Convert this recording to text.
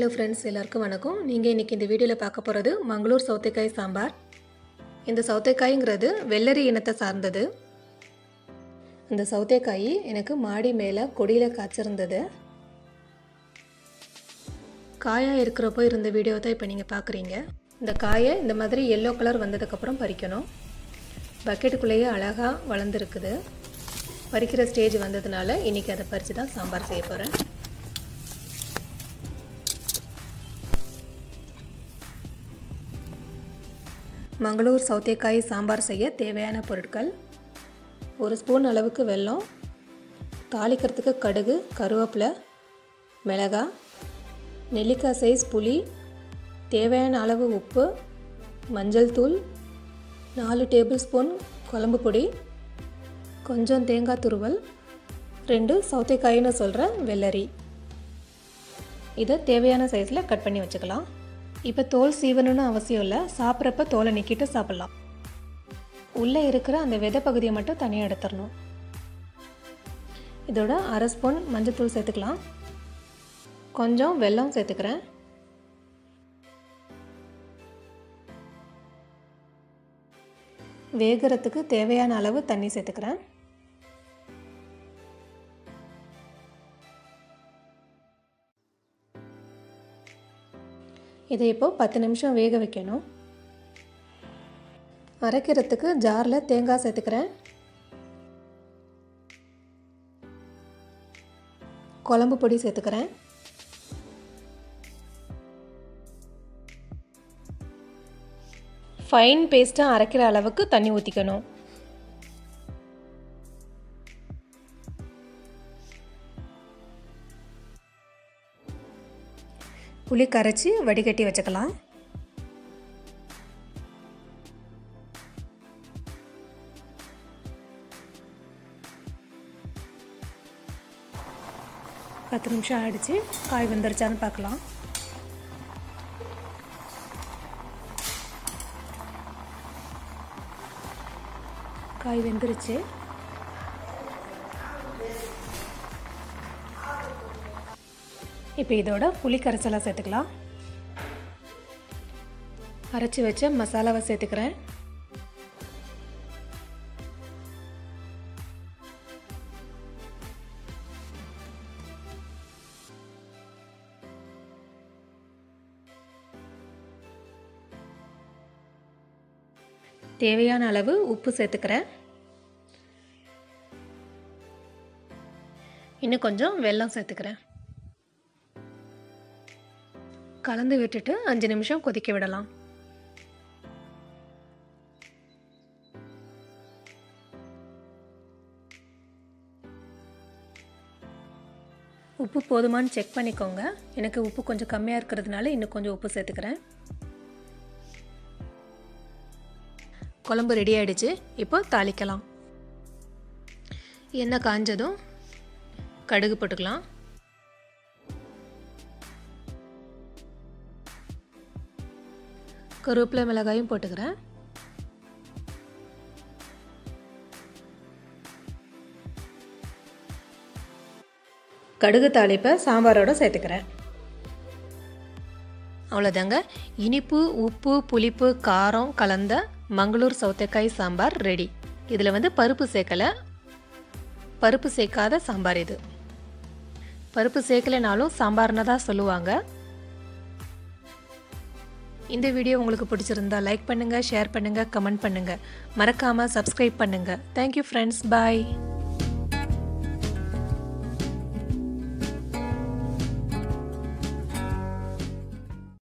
hello friends எல்லாருக்கும் வணக்கம் நீங்கள் இன்றைக்கி இந்த வீடியோவில் பார்க்க போகிறது மங்களூர் சௌத்தைக்காய் சாம்பார் இந்த சௌத்தைக்காய்ங்கிறது வெள்ளரி இனத்தை சார்ந்தது இந்த சௌத்தைக்காய் எனக்கு மாடி மேலே கொடியில் காய்ச்சிருந்தது காயாக இருக்கிறப்போ இருந்த வீடியோ தான் இப்போ நீங்கள் பார்க்குறீங்க இந்த காயை இந்த மாதிரி எல்லோ கலர் வந்ததுக்கப்புறம் பறிக்கணும் பக்கெட்டுக்குள்ளேயே அழகாக வளர்ந்துருக்குது பறிக்கிற ஸ்டேஜ் வந்ததுனால இன்றைக்கி அதை பறித்து தான் சாம்பார் செய்ய போகிறேன் மங்களூர் சௌத்தைக்காய் சாம்பார் செய்ய தேவையான பொருட்கள் ஒரு ஸ்பூன் அளவுக்கு வெல்லம் தாளிக்கிறதுக்கு கடுகு கருவேப்பிலை மிளகா நெல்லிக்காய் சைஸ் புளி தேவையான அளவு உப்பு மஞ்சள் தூள் நாலு டேபிள் ஸ்பூன் குழம்பு பொடி கொஞ்சம் தேங்காய் துருவல் ரெண்டு சௌத்தைக்காயின்னு சொல்கிற வெள்ளரி இதை தேவையான சைஸில் கட் பண்ணி வச்சுக்கலாம் இப்போ தோல் சீவணும்னு அவசியம் இல்லை சாப்பிட்றப்ப தோலை நிற்கிட்டு சாப்பிட்லாம் உள்ளே இருக்கிற அந்த விதை பகுதியை மட்டும் தனியாக எடுத்துடணும் இதோட அரை ஸ்பூன் மஞ்சத்தூள் சேர்த்துக்கலாம் கொஞ்சம் வெல்லம் சேர்த்துக்கிறேன் வேகிறதுக்கு தேவையான அளவு தண்ணி சேர்த்துக்கிறேன் இதை இப்போது பத்து நிமிஷம் வேக வைக்கணும் அரைக்கிறதுக்கு ஜாரில் தேங்காய் சேர்த்துக்கிறேன் குழம்பு பொடி சேர்த்துக்கிறேன் ஃபைன் பேஸ்ட்டாக அரைக்கிற அளவுக்கு தண்ணி ஊற்றிக்கணும் புளி கரைச்சி வடிகட்டி வச்சுக்கலாம் பத்து நிமிஷம் ஆயிடுச்சு காய் வெந்துருச்சான்னு பார்க்கலாம் காய் வெந்துருச்சு இப்போ இதோட புளி கரைச்சலாக சேர்த்துக்கலாம் அரைச்சி வச்ச மசாலாவை சேர்த்துக்கிறேன் தேவையான அளவு உப்பு சேர்த்துக்கிறேன் இன்னும் கொஞ்சம் வெல்லம் சேர்த்துக்கிறேன் கலந்து விட்டுட்டு அஞ்சு நிமிஷம் கொதிக்க விடலாம் உப்பு போதுமான்னு செக் பண்ணிக்கோங்க எனக்கு உப்பு கொஞ்சம் கம்மியாக இருக்கிறதுனால இன்னும் கொஞ்சம் உப்பு சேர்த்துக்கிறேன் குழம்பு ரெடி ஆகிடுச்சு இப்போ தாளிக்கலாம் எண்ணெய் காஞ்சதும் கடுகு போட்டுக்கலாம் கருவேப்பிலை மிளகாயும் போட்டுக்கிறேன் கடுகு தாளிப்பை சாம்பாரோட சேர்த்துக்கிறேன் அவ்வளோதாங்க இனிப்பு உப்பு புளிப்பு காரம் கலந்த மங்களூர் சௌத்தைக்காய் சாம்பார் ரெடி இதில் வந்து பருப்பு சேர்க்கலை பருப்பு சேர்க்காத சாம்பார் இது பருப்பு சேர்க்கலைனாலும் சாம்பார்னு தான் சொல்லுவாங்க இந்த வீடியோ உங்களுக்கு பிடிச்சிருந்தா லைக் பண்ணுங்கள் ஷேர் பண்ணுங்கள் கமெண்ட் பண்ணுங்கள் மறக்காமல் சப்ஸ்கிரைப் பண்ணுங்கள் தேங்க்யூ ஃப்ரெண்ட்ஸ் பாய்